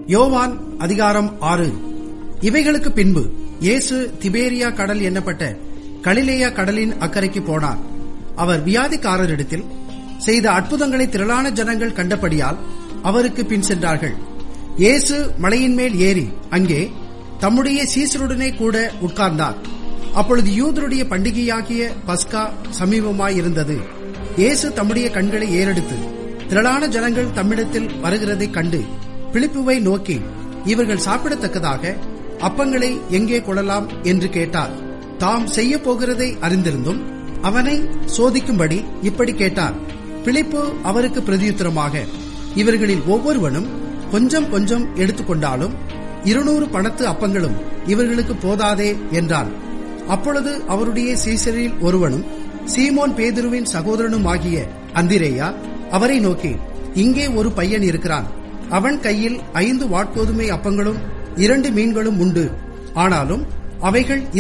யோவான் அதிகாரம் ஆறு இவைகளுக்கு பின்பு இயேசு திபேரியா கடல் என்னப்பட்ட கலிலேயா கடலின் அக்கறைக்கு போனார் அவர் வியாதிக்காரரிடத்தில் செய்த அற்புதங்களை திரளான ஜனங்கள் கண்டபடியால் அவருக்கு பின் சென்றார்கள் இயேசு மலையின் மேல் ஏறி அங்கே தம்முடைய சீசருடனே கூட உட்கார்ந்தார் அப்பொழுது யூதருடைய பண்டிகையாகிய பஸ்கா சமீபமாயிருந்தது இயேசு தம்முடைய கண்களை ஏறெடுத்து திரளான ஜனங்கள் தம்மிடத்தில் வருகிறதைக் கண்டு பிலிப்புவை நோக்கி இவர்கள் சாப்பிடத்தக்கதாக அப்பங்களை எங்கே கொள்ளலாம் என்று கேட்டார் தாம் செய்ய போகிறதை அறிந்திருந்தும் அவனை சோதிக்கும்படி இப்படி கேட்டார் பிலிப்பு அவருக்கு பிரதியுத்தரமாக இவர்களில் ஒவ்வொருவனும் கொஞ்சம் கொஞ்சம் எடுத்துக்கொண்டாலும் இருநூறு பணத்து அப்பங்களும் இவர்களுக்கு போதாதே என்றான் அப்பொழுது அவருடைய சீசரில் ஒருவனும் சீமோன் பேதுருவின் சகோதரனுமாகிய அந்திரேயா அவரை நோக்கி இங்கே ஒரு பையன் இருக்கிறான் அவன் கையில் ஐந்து வாட்கோதுமை அப்பங்களும் இரண்டு மீன்களும் உண்டு ஆனாலும் அவைகள்